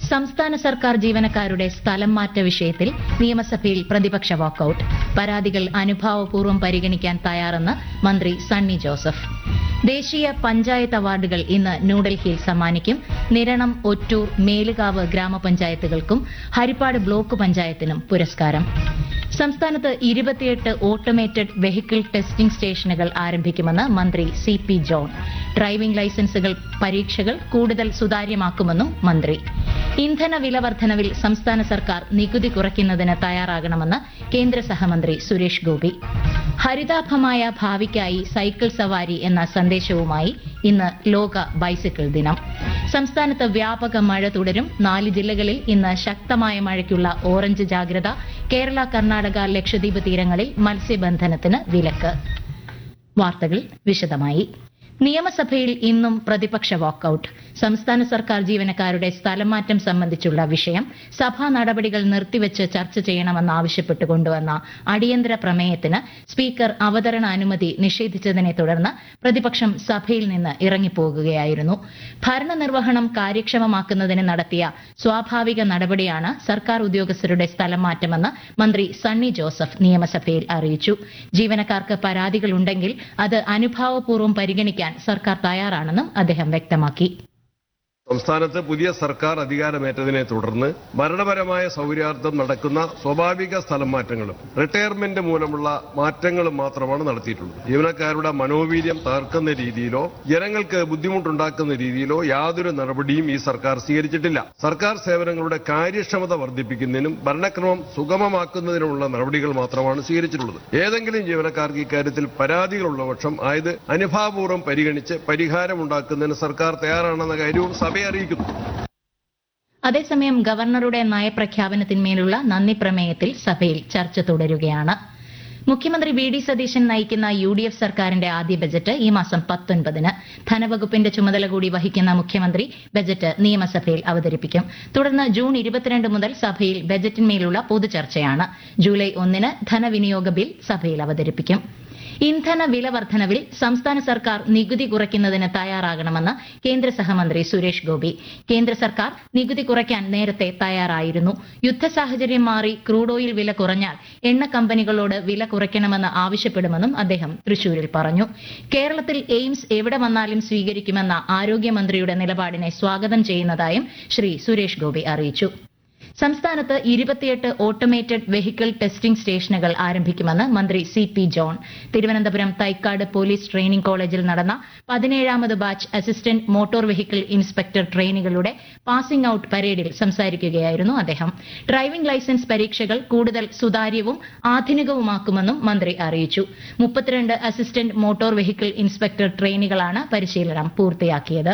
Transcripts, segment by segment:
സംസ്ഥാന സർക്കാർ ജീവനക്കാരുടെ സ്ഥലം മാറ്റ വിഷയത്തിൽ നിയമസഭയിൽ പ്രതിപക്ഷ വാക്കൌട്ട് പരാതികൾ അനുഭാവപൂർവ്വം പരിഗണിക്കാൻ തയ്യാറെന്ന് മന്ത്രി സണ്ണി ജോസഫ് ദേശീയ പഞ്ചായത്ത് അവാർഡുകൾ ഇന്ന് ന്യൂഡൽഹിയിൽ സമ്മാനിക്കും നിരണം ഒറ്റൂർ മേലുകാവ് ഗ്രാമപഞ്ചായത്തുകൾക്കും ഹരിപ്പാട് ബ്ലോക്ക് പഞ്ചായത്തിനും പുരസ്കാരം സംസ്ഥാനത്ത് ഇരുപത്തിയെട്ട് ഓട്ടോമേറ്റഡ് വെഹിക്കിൾ ടെസ്റ്റിംഗ് സ്റ്റേഷനുകൾ ആരംഭിക്കുമെന്ന് മന്ത്രി സി പി ജോൺ ഡ്രൈവിംഗ് ലൈസൻസുകൾ പരീക്ഷകൾ കൂടുതൽ സുതാര്യമാക്കുമെന്നും മന്ത്രി ഇന്ധന വില വർധനവിൽ സംസ്ഥാന സർക്കാർ നികുതി കുറയ്ക്കുന്നതിന് തയ്യാറാകണമെന്ന് കേന്ദ്ര സഹമന്ത്രി സുരേഷ് ഗോപി ഹരിതാഭമായ ഭാവിക്കായി സൈക്കിൾ സവാരി എന്ന സന്ദേശവുമായി ഇന്ന് ലോക ബൈസിക്കിൾ ദിനം സംസ്ഥാനത്ത് വ്യാപക മഴ തുടരും നാല് ജില്ലകളിൽ ഇന്ന് ശക്തമായ മഴയ്ക്കുള്ള ഓറഞ്ച് ജാഗ്രത കേരള കർണാടക ലക്ഷദ്വീപ് തീരങ്ങളിൽ മത്സ്യബന്ധനത്തിന് വിലക്ക് വാർത്തകൾ വിശദമായി നിയമസഭയിൽ ഇന്നും പ്രതിപക്ഷ വാക്കൌട്ട് സംസ്ഥാന സർക്കാർ ജീവനക്കാരുടെ സ്ഥലംമാറ്റം സംബന്ധിച്ചുള്ള വിഷയം സഭാ നടപടികൾ നിർത്തിവച്ച് ചർച്ച ചെയ്യണമെന്നാവശ്യപ്പെട്ട് കൊണ്ടുവന്ന അടിയന്തര പ്രമേയത്തിന് സ്പീക്കർ അവതരണ അനുമതി നിഷേധിച്ചതിനെ തുടർന്ന് പ്രതിപക്ഷം സഭയിൽ നിന്ന് ഇറങ്ങിപ്പോകുകയായിരുന്നു ഭരണനിർവഹണം കാര്യക്ഷമമാക്കുന്നതിന് നടത്തിയ സ്വാഭാവിക നടപടിയാണ് സർക്കാർ ഉദ്യോഗസ്ഥരുടെ സ്ഥലം മാറ്റമെന്ന് മന്ത്രി സണ്ണി ജോസഫ് നിയമസഭയിൽ അറിയിച്ചു ജീവനക്കാർക്ക് പരാതികളുണ്ടെങ്കിൽ അത് അനുഭാവപൂർവ്വം പരിഗണിക്കാൻ സർക്കാർ തയ്യാറാണെന്നും അദ്ദേഹം വ്യക്തമാക്കി സംസ്ഥാനത്ത് പുതിയ സർക്കാർ അധികാരമേറ്റതിനെ തുടർന്ന് ഭരണപരമായ സൗകര്യാർത്ഥം നടക്കുന്ന സ്വാഭാവിക സ്ഥലം മാറ്റങ്ങളും റിട്ടയർമെന്റ് മൂലമുള്ള മാറ്റങ്ങളും മാത്രമാണ് നടത്തിയിട്ടുള്ളത് ജീവനക്കാരുടെ മനോവീര്യം തകർക്കുന്ന രീതിയിലോ ജനങ്ങൾക്ക് ബുദ്ധിമുട്ടുണ്ടാക്കുന്ന രീതിയിലോ യാതൊരു നടപടിയും ഈ സർക്കാർ സ്വീകരിച്ചിട്ടില്ല സർക്കാർ സേവനങ്ങളുടെ കാര്യക്ഷമത വർദ്ധിപ്പിക്കുന്നതിനും ഭരണക്രമം സുഗമമാക്കുന്നതിനുമുള്ള നടപടികൾ മാത്രമാണ് സ്വീകരിച്ചിട്ടുള്ളത് ഏതെങ്കിലും ജീവനക്കാർക്ക് ഇക്കാര്യത്തിൽ പരാതികളുള്ള പക്ഷം ആയത് അനുഭാവപൂർവ്വം പരിഗണിച്ച് പരിഹാരമുണ്ടാക്കുന്നതിന് സർക്കാർ തയ്യാറാണെന്ന കാര്യവും സഭയെ അറിയിക്കുന്നു അതേസമയം ഗവർണറുടെ നയപ്രഖ്യാപനത്തിന്മേലുള്ള നന്ദി പ്രമേയത്തിൽ സഭയിൽ ചർച്ച തുടരുകയാണ് മുഖ്യമന്ത്രി വി ഡി സതീശൻ നയിക്കുന്ന യു ഡി എഫ് സർക്കാരിന്റെ ആദ്യ ബജറ്റ് ഈ മാസം പത്തൊൻപതിന് ധനവകുപ്പിന്റെ ചുമതല കൂടി വഹിക്കുന്ന മുഖ്യമന്ത്രി ബജറ്റ് നിയമസഭയിൽ അവതരിപ്പിക്കും തുടർന്ന് ജൂൺ ഇരുപത്തിരണ്ട് മുതൽ സഭയിൽ ബജറ്റിന്മേലുള്ള പൊതുചർച്ചയാണ് ജൂലൈ ഒന്നിന് ധനവിനിയോഗ ബിൽ സഭയിൽ അവതരിപ്പിക്കും ഇന്ധന വില വർധനവിൽ സംസ്ഥാന സർക്കാർ നികുതി കുറയ്ക്കുന്നതിന് തയ്യാറാകണമെന്ന് കേന്ദ്ര സഹമന്ത്രി സുരേഷ് ഗോപി കേന്ദ്ര സർക്കാർ നികുതി കുറയ്ക്കാൻ നേരത്തെ തയ്യാറായിരുന്നു യുദ്ധ സാഹചര്യം മാറി ക്രൂഡ് ഓയിൽ വില കുറഞ്ഞാൽ എണ്ണ കമ്പനികളോട് വില കുറയ്ക്കണമെന്ന് ആവശ്യപ്പെടുമെന്നും അദ്ദേഹം തൃശൂരിൽ പറഞ്ഞു കേരളത്തിൽ എയിംസ് എവിടെ വന്നാലും സ്വീകരിക്കുമെന്ന ആരോഗ്യമന്ത്രിയുടെ നിലപാടിനെ സ്വാഗതം ചെയ്യുന്നതായും ശ്രീ സുരേഷ് ഗോപി അറിയിച്ചു സംസ്ഥാനത്ത് ഇരുപത്തിയെട്ട് ഓട്ടോമേറ്റഡ് വെഹിക്കിൾ ടെസ്റ്റിംഗ് സ്റ്റേഷനുകൾ ആരംഭിക്കുമെന്ന് മന്ത്രി C P John Thiruvananthapuram Thycaud police training കോളേജിൽ നടന്ന പതിനേഴാമത് batch assistant motor vehicle inspector ട്രെയിനികളുടെ പാസിംഗ് ഔട്ട് പരേഡിൽ സംസാരിക്കുകയായിരുന്നു അദ്ദേഹം ഡ്രൈവിംഗ് ലൈസൻസ് പരീക്ഷകൾ കൂടുതൽ സുതാര്യവും ആധുനികവുമാക്കുമെന്നും മന്ത്രി അറിയിച്ചു മുപ്പത്തിരണ്ട് അസിസ്റ്റന്റ് മോട്ടോർ വെഹിക്കിൾ ഇൻസ്പെക്ടർ ട്രെയിനികളാണ് പരിശീലനം പൂർത്തിയാക്കിയത്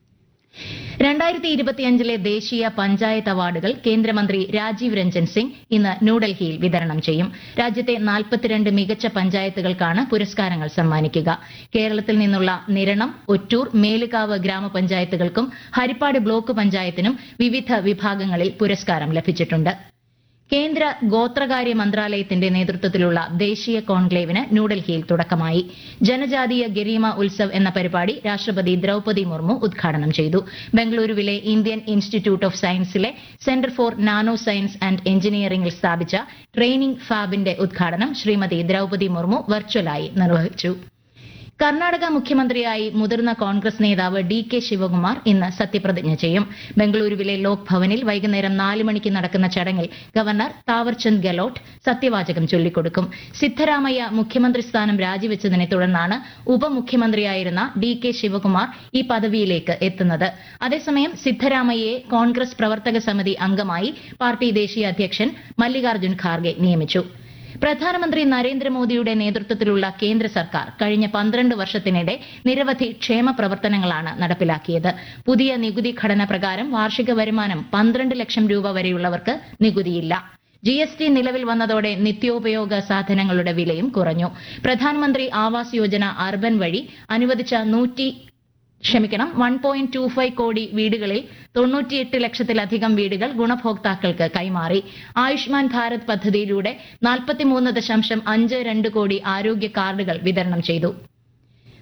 രണ്ടായിരത്തി ഇരുപത്തിയഞ്ചിലെ ദേശീയ പഞ്ചായത്ത് അവാർഡുകൾ കേന്ദ്രമന്ത്രി രാജീവ് രഞ്ജൻ സിംഗ് ഇന്ന് ന്യൂഡൽഹിയിൽ വിതരണം ചെയ്യും രാജ്യത്തെ നാൽപ്പത്തിരണ്ട് മികച്ച പഞ്ചായത്തുകൾക്കാണ് പുരസ്കാരങ്ങൾ സമ്മാനിക്കുക കേരളത്തിൽ നിന്നുള്ള നിരണം ഒറ്റൂർ മേലുകാവ് ഗ്രാമപഞ്ചായത്തുകൾക്കും ഹരിപ്പാട് ബ്ലോക്ക് പഞ്ചായത്തിനും വിവിധ വിഭാഗങ്ങളിൽ പുരസ്കാരം ലഭിച്ചിട്ടുണ്ട് കേന്ദ്ര ഗോത്രകാര്യ മന്ത്രാലയത്തിന്റെ നേതൃത്വത്തിലുള്ള ദേശീയ കോൺക്ലേവിന് ന്യൂഡൽഹിയിൽ തുടക്കമായി ജനജാതീയ ഗരീമ ഉത്സവ് എന്ന പരിപാടി രാഷ്ട്രപതി ദ്രൌപതി മുർമു ഉദ്ഘാടനം ചെയ്തു ബംഗളൂരുവിലെ ഇന്ത്യൻ ഇൻസ്റ്റിറ്റ്യൂട്ട് ഓഫ് സയൻസിലെ centre for nano science and എഞ്ചിനീയറിംഗിൽ സ്ഥാപിച്ച ട്രെയിനിംഗ് ഫാബിന്റെ ഉദ്ഘാടനം ശ്രീമതി ദ്രൌപതി മുർമു വെർച്വലായി നിർവഹിച്ചു കർണാടക മുഖ്യമന്ത്രിയായി മുതിർന്ന കോൺഗ്രസ് നേതാവ് ഡി കെ ശിവകുമാർ ഇന്ന് സത്യപ്രതിജ്ഞ ചെയ്യും ബംഗളൂരുവിലെ ലോക് ഭവനിൽ വൈകുന്നേരം നാല് മണിക്ക് നടക്കുന്ന ചടങ്ങിൽ ഗവർണർ താവർചന്ദ് ഗെലോട്ട് സത്യവാചകം ചൊല്ലിക്കൊടുക്കും സിദ്ധരാമയ്യ മുഖ്യമന്ത്രി സ്ഥാനം രാജിവെച്ചതിനെ തുടർന്നാണ് ഉപമുഖ്യമന്ത്രിയായിരുന്ന ഡി കെ ശിവകുമാർ ഈ പദവിയിലേക്ക് എത്തുന്നത് അതേസമയം സിദ്ധരാമയ്യയെ കോൺഗ്രസ് പ്രവർത്തക സമിതി അംഗമായി പാർട്ടി ദേശീയ അധ്യക്ഷൻ മല്ലികാർജ്ജുൻ ഖാർഗെ നിയമിച്ചു പ്രധാനമന്ത്രി നരേന്ദ്രമോദിയുടെ നേതൃത്വത്തിലുള്ള കേന്ദ്ര സർക്കാർ കഴിഞ്ഞ പന്ത്രണ്ട് വർഷത്തിനിടെ നിരവധി ക്ഷേമ പ്രവർത്തനങ്ങളാണ് നടപ്പിലാക്കിയത് പുതിയ നികുതി ഘടന പ്രകാരം വാർഷിക വരുമാനം പന്ത്രണ്ട് ലക്ഷം രൂപ വരെയുള്ളവർക്ക് നികുതിയില്ല ജി എസ് ടി നിലവിൽ വന്നതോടെ നിത്യോപയോഗ സാധനങ്ങളുടെ വിലയും കുറഞ്ഞു പ്രധാനമന്ത്രി ആവാസ് യോജന അർബൻ വഴി അനുവദിച്ച നൂറ്റി ക്ഷമിക്കണം വൺ പോയിന്റ് ടു ഫൈവ് കോടി വീടുകളിൽ തൊണ്ണൂറ്റിയെട്ട് ലക്ഷത്തിലധികം വീടുകൾ ഗുണഭോക്താക്കൾക്ക് കൈമാറി ആയുഷ്മാൻ ഭാരത് പദ്ധതിയിലൂടെ നാൽപ്പത്തിമൂന്ന് ദശാംശം അഞ്ച് രണ്ട് കോടി ആരോഗ്യ കാർഡുകൾ വിതരണം ചെയ്തു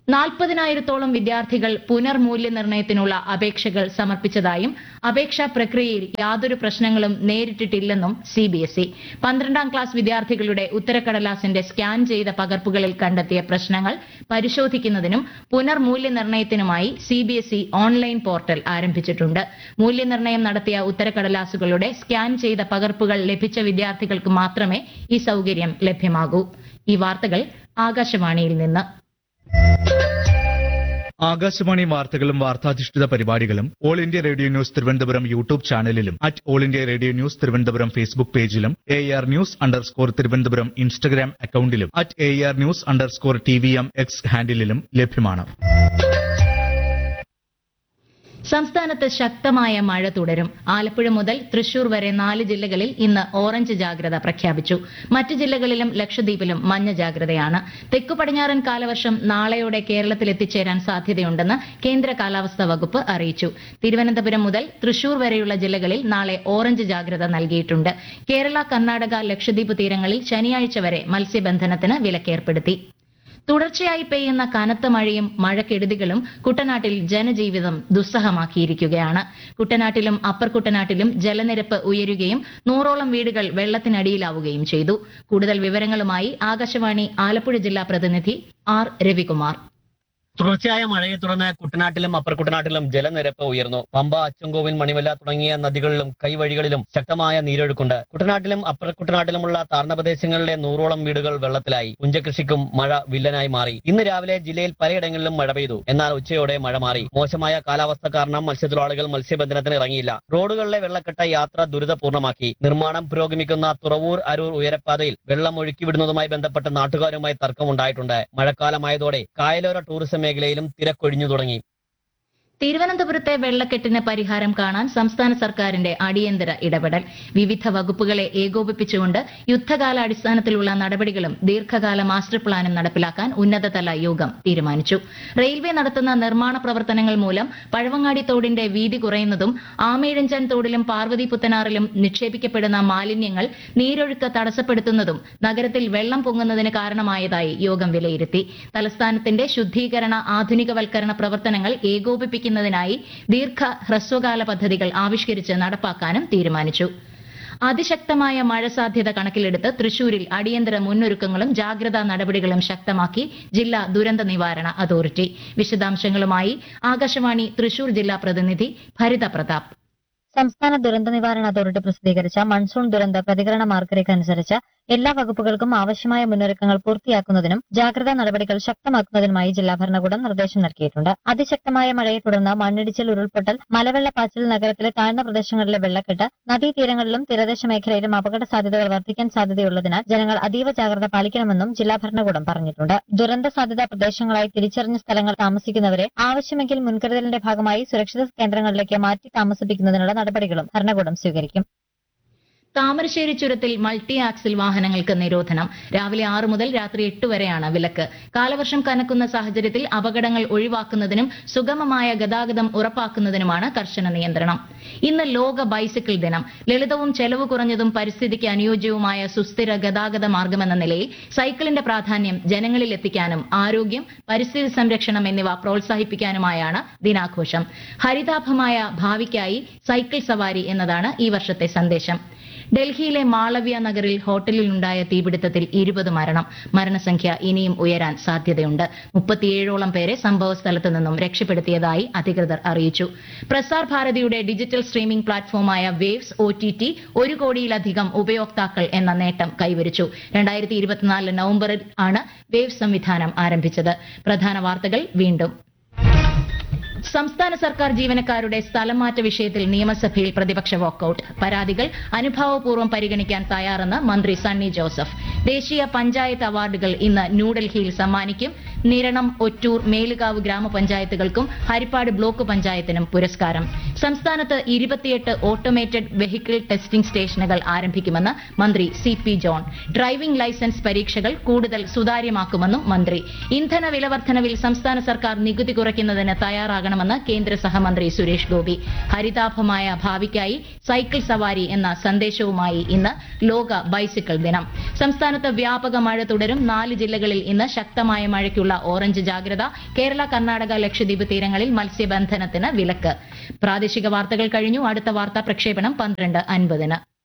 നാൽപ്പതിനായിരത്തോളം വിദ്യാർത്ഥികൾ പുനർമൂല്യനിർണ്ണയത്തിനുള്ള അപേക്ഷകൾ സമർപ്പിച്ചതായും അപേക്ഷാ പ്രക്രിയയിൽ യാതൊരു പ്രശ്നങ്ങളും നേരിട്ടിട്ടില്ലെന്നും സിബിഎസ്ഇ പന്ത്രണ്ടാം ക്ലാസ് വിദ്യാർത്ഥികളുടെ ഉത്തരക്കടലാസിന്റെ സ്കാൻ ചെയ്ത പകർപ്പുകളിൽ കണ്ടെത്തിയ പ്രശ്നങ്ങൾ പരിശോധിക്കുന്നതിനും പുനർമൂല്യനിർണ്ണയത്തിനുമായി സിബിഎസ്ഇ ഓൺലൈൻ പോർട്ടൽ ആരംഭിച്ചിട്ടുണ്ട് മൂല്യനിർണ്ണയം നടത്തിയ ഉത്തരക്കടലാസുകളുടെ സ്കാൻ ചെയ്ത പകർപ്പുകൾ ലഭിച്ച വിദ്യാർത്ഥികൾക്ക് മാത്രമേ ഈ സൌകര്യം ലഭ്യമാകൂ ഈ വാർത്തകൾ ആകാശവാണിയിൽ നിന്ന് ആകാശവാണി വാർത്തകളും വാർത്താധിഷ്ഠിത പരിപാടികളും All India Radio news Thiruvananthapuram YouTube ചാനലിലും at All India Radio news Thiruvananthapuram Facebook പേജിലും A R news underscore Thiruvananthapuram Instagram അക്കൌണ്ടിലും at A R news underscore T V M X ഹാൻഡിലും ലഭ്യമാണ് സംസ്ഥാനത്ത് ശക്തമായ മഴ തുടരും ആലപ്പുഴ മുതൽ തൃശൂർ വരെ നാല് ജില്ലകളിൽ ഇന്ന് ഓറഞ്ച് ജാഗ്രത പ്രഖ്യാപിച്ചു മറ്റ് ജില്ലകളിലും ലക്ഷദ്വീപിലും മഞ്ഞ ജാഗ്രതയാണ് തെക്കു പടിഞ്ഞാറൻ കാലവർഷം നാളെയോടെ കേരളത്തിൽ എത്തിച്ചേരാൻ സാധ്യതയുണ്ടെന്ന് കേന്ദ്ര കാലാവസ്ഥാ വകുപ്പ് അറിയിച്ചു തിരുവനന്തപുരം മുതൽ തൃശൂർ വരെയുള്ള ജില്ലകളിൽ നാളെ ഓറഞ്ച് ജാഗ്രത നൽകിയിട്ടുണ്ട് കേരള കർണാടക ലക്ഷദ്വീപ് തീരങ്ങളിൽ ശനിയാഴ്ച വരെ മത്സ്യബന്ധനത്തിന് വിലക്കേർപ്പെടുത്തി തുടർച്ചയായി പെയ്യുന്ന കനത്ത മഴയും മഴക്കെടുതികളും കുട്ടനാട്ടിൽ ജനജീവിതം ദുസ്സഹമാക്കിയിരിക്കുകയാണ് കുട്ടനാട്ടിലും അപ്പർ കുട്ടനാട്ടിലും ജലനിരപ്പ് ഉയരുകയും നൂറോളം വീടുകൾ വെള്ളത്തിനടിയിലാവുകയും ചെയ്തു കൂടുതൽ വിവരങ്ങളുമായി ആകാശവാണി ആലപ്പുഴ ജില്ലാ പ്രതിനിധി ആർ രവികുമാർ തുടർച്ചയായ മഴയെ തുടർന്ന് കുട്ടനാട്ടിലും അപ്പർ കുട്ടനാട്ടിലും ജലനിരപ്പ് ഉയർന്നു പമ്പ അച്ചൻകോവിൽ മണിമല തുടങ്ങിയ നദികളിലും കൈവഴികളിലും ശക്തമായ നീരൊഴുക്കുണ്ട് കുട്ടനാട്ടിലും അപ്പർ കുട്ടനാട്ടിലുമുള്ള താഴ്ന്ന പ്രദേശങ്ങളിലെ നൂറോളം വീടുകൾ വെള്ളത്തിലായി പുഞ്ചകൃഷിക്കും മഴ വില്ലനായി മാറി ഇന്ന് രാവിലെ ജില്ലയിൽ പലയിടങ്ങളിലും മഴ പെയ്തു എന്നാൽ ഉച്ചയോടെ മഴ മാറി മോശമായ കാലാവസ്ഥ കാരണം മത്സ്യത്തൊഴിലാളികൾ മത്സ്യബന്ധനത്തിന് ഇറങ്ങിയില്ല റോഡുകളിലെ വെള്ളക്കെട്ട യാത്ര ദുരിതപൂർണ്ണമാക്കി നിർമ്മാണം പുരോഗമിക്കുന്ന തുറവൂർ അരൂർ ഉയരപ്പാതയിൽ വെള്ളം ഒഴുക്കിവിടുന്നതുമായി ബന്ധപ്പെട്ട് നാട്ടുകാരുമായി തർക്കമുണ്ടായിട്ടുണ്ട് മഴക്കാലമായതോടെ കായലോര ടൂറിസം മേഖലയിലും തിരക്കൊഴിഞ്ഞു തുടങ്ങി തിരുവനന്തപുരത്തെ വെള്ളക്കെട്ടിന് പരിഹാരം കാണാൻ സംസ്ഥാന സർക്കാരിന്റെ അടിയന്തര ഇടപെടൽ വിവിധ വകുപ്പുകളെ ഏകോപിപ്പിച്ചുകൊണ്ട് യുദ്ധകാലാടിസ്ഥാനത്തിലുള്ള നടപടികളും ദീർഘകാല മാസ്റ്റർ പ്ലാനും നടപ്പിലാക്കാൻ ഉന്നതതല യോഗം തീരുമാനിച്ചു റെയിൽവേ നടത്തുന്ന നിർമ്മാണ പ്രവർത്തനങ്ങൾ മൂലം പഴവങ്ങാടി തോടിന്റെ വീതി കുറയുന്നതും ആമേഴഞ്ചാൻ തോടിലും പാർവതി പുത്തനാറിലും നിക്ഷേപിക്കപ്പെടുന്ന മാലിന്യങ്ങൾ നീരൊഴുക്ക് തടസ്സപ്പെടുത്തുന്നതും നഗരത്തിൽ വെള്ളം പൊങ്ങുന്നതിന് കാരണമായതായി യോഗം വിലയിരുത്തി തലസ്ഥാനത്തിന്റെ ശുദ്ധീകരണ ആധുനികവൽക്കരണ പ്രവർത്തനങ്ങൾ ഏകോപിപ്പിക്കുന്നതിനായി ദീർഘ ഹ്രസ്വകാല പദ്ധതികൾ ആവിഷ്കരിച്ച് നടപ്പാക്കാനും തീരുമാനിച്ചു അതിശക്തമായ മഴ സാധ്യത കണക്കിലെടുത്ത് തൃശൂരിൽ അടിയന്തര മുന്നൊരുക്കങ്ങളും ജാഗ്രതാ നടപടികളും ശക്തമാക്കി ജില്ലാ ദുരന്ത നിവാരണ അതോറിറ്റി വിശദാംശങ്ങളുമായി ആകാശവാണി തൃശൂർ ജില്ലാ പ്രതിനിധി ഭരിത പ്രതാപ് സംസ്ഥാന ദുരന്ത നിവാരണ അതോറിറ്റി പ്രസിദ്ധീകരിച്ച മൺസൂൺ ദുരന്ത പ്രതികരണ മാർഗരേഖ അനുസരിച്ച് എല്ലാ വകുപ്പുകൾക്കും ആവശ്യമായ മുന്നൊരുക്കങ്ങൾ പൂർത്തിയാക്കുന്നതിനും ജാഗ്രതാ നടപടികൾ ശക്തമാക്കുന്നതിനുമായി ജില്ലാ ഭരണകൂടം നിർദ്ദേശം നൽകിയിട്ടുണ്ട് അതിശക്തമായ മഴയെ തുടർന്ന് മണ്ണിടിച്ചിൽ ഉരുൾപൊട്ടൽ മലവെള്ളപ്പാച്ചിൽ നഗരത്തിലെ താഴ്ന്ന പ്രദേശങ്ങളിലെ വെള്ളക്കെട്ട് നദീതീരങ്ങളിലും തീരദേശ മേഖലയിലും അപകട സാധ്യതകൾ വർദ്ധിക്കാൻ സാധ്യതയുള്ളതിനാൽ ജനങ്ങൾ അതീവ ജാഗ്രത പാലിക്കണമെന്നും ജില്ലാ ഭരണകൂടം പറഞ്ഞിട്ടുണ്ട് ദുരന്ത സാധ്യതാ പ്രദേശങ്ങളായി തിരിച്ചറിഞ്ഞ സ്ഥലങ്ങൾ താമസിക്കുന്നവരെ ആവശ്യമെങ്കിൽ മുൻകരുതലിന്റെ ഭാഗമായി സുരക്ഷിത കേന്ദ്രങ്ങളിലേക്ക് മാറ്റി താമസിപ്പിക്കുന്നതിനുള്ള നടപടികളും ഭരണകൂടം സ്വീകരിക്കും താമരശ്ശേരി ചുരത്തിൽ മൾട്ടി ആക്സിൽ വാഹനങ്ങൾക്ക് നിരോധനം രാവിലെ ആറ് മുതൽ രാത്രി എട്ട് വരെയാണ് വിലക്ക് കാലവർഷം കനക്കുന്ന സാഹചര്യത്തിൽ അപകടങ്ങൾ ഒഴിവാക്കുന്നതിനും സുഗമമായ ഗതാഗതം ഉറപ്പാക്കുന്നതിനുമാണ് കർശന നിയന്ത്രണം ഇന്ന് ലോക ബൈസിക്കിൾ ദിനം ലളിതവും ചെലവ് കുറഞ്ഞതും പരിസ്ഥിതിക്ക് അനുയോജ്യവുമായ സുസ്ഥിര ഗതാഗത മാർഗമെന്ന നിലയിൽ സൈക്കിളിന്റെ പ്രാധാന്യം ജനങ്ങളിൽ എത്തിക്കാനും ആരോഗ്യം പരിസ്ഥിതി സംരക്ഷണം എന്നിവ പ്രോത്സാഹിപ്പിക്കാനുമായാണ് ദിനാഘോഷം ഹരിതാഭമായ ഭാവിക്കായി സൈക്കിൾ സവാരി എന്നതാണ് ഈ വർഷത്തെ സന്ദേശം ഡൽഹിയിലെ മാളവ്യ നഗറിൽ ഹോട്ടലിലുണ്ടായ തീപിടുത്തത്തിൽ ഇരുപത് മരണം മരണസംഖ്യ ഇനിയും ഉയരാൻ സാധ്യതയുണ്ട് മുപ്പത്തിയേഴോളം പേരെ സംഭവ സ്ഥലത്തു നിന്നും രക്ഷപ്പെടുത്തിയതായി അധികൃതർ അറിയിച്ചു പ്രസാർ ഭാരതിയുടെ ഡിജിറ്റൽ സ്ട്രീമിംഗ് പ്ലാറ്റ്ഫോമായ വേവ്സ് ഒ ടി ടി ഒരു കോടിയിലധികം ഉപയോക്താക്കൾ എന്ന നേട്ടം കൈവരിച്ചു രണ്ടായിരത്തി ഇരുപത്തിനാല് നവംബറിൽ ആണ് വേവ്സ് സംവിധാനം ആരംഭിച്ചത് പ്രധാന വാർത്തകൾ വീണ്ടും സംസ്ഥാന സർക്കാർ ജീവനക്കാരുടെ സ്ഥലം മാറ്റ വിഷയത്തിൽ നിയമസഭയിൽ പ്രതിപക്ഷ വാക്കൌട്ട് പരാതികൾ അനുഭാവപൂർവ്വം പരിഗണിക്കാൻ തയ്യാറെന്ന് മന്ത്രി സണ്ണി ജോസഫ് ദേശീയ പഞ്ചായത്ത് അവാർഡുകൾ ഇന്ന് ന്യൂഡൽഹിയിൽ സമ്മാനിക്കും നിരണം ഒറ്റൂർ മേലുകാവ് ഗ്രാമപഞ്ചായത്തുകൾക്കും ഹരിപ്പാട് ബ്ലോക്ക് പഞ്ചായത്തിനും പുരസ്കാരം സംസ്ഥാനത്ത് ഇരുപത്തിയെട്ട് ഓട്ടോമേറ്റഡ് വെഹിക്കിൾ ടെസ്റ്റിംഗ് സ്റ്റേഷനുകൾ ആരംഭിക്കുമെന്ന് മന്ത്രി C P John driving licence പരീക്ഷകൾ കൂടുതൽ സുതാര്യമാക്കുമെന്നും മന്ത്രി ഇന്ധന വിലവർദ്ധനവിൽ സംസ്ഥാന സർക്കാർ നികുതി കുറയ്ക്കുന്നതിന് തയ്യാറാകണം സ്വീകരിക്കണമെന്ന് കേന്ദ്ര സഹമന്ത്രി സുരേഷ് ഗോപി ഹരിതാഭമായ ഭാവിക്കായി സൈക്കിൾ സവാരി എന്ന സന്ദേശവുമായി ഇന്ന് ലോക ബൈസിക്കിൾ ദിനം സംസ്ഥാനത്ത് വ്യാപക മഴ തുടരും നാല് ജില്ലകളിൽ ഇന്ന് ശക്തമായ മഴയ്ക്കുള്ള ഓറഞ്ച് ജാഗ്രത കേരള കർണാടക ലക്ഷദ്വീപ് തീരങ്ങളിൽ മത്സ്യബന്ധനത്തിന് വിലക്ക് പ്രാദേശിക വാർത്തകൾ കഴിഞ്ഞു അടുത്ത വാർത്താ പ്രക്ഷേപണം പന്ത്രണ്ട് അൻപതിന്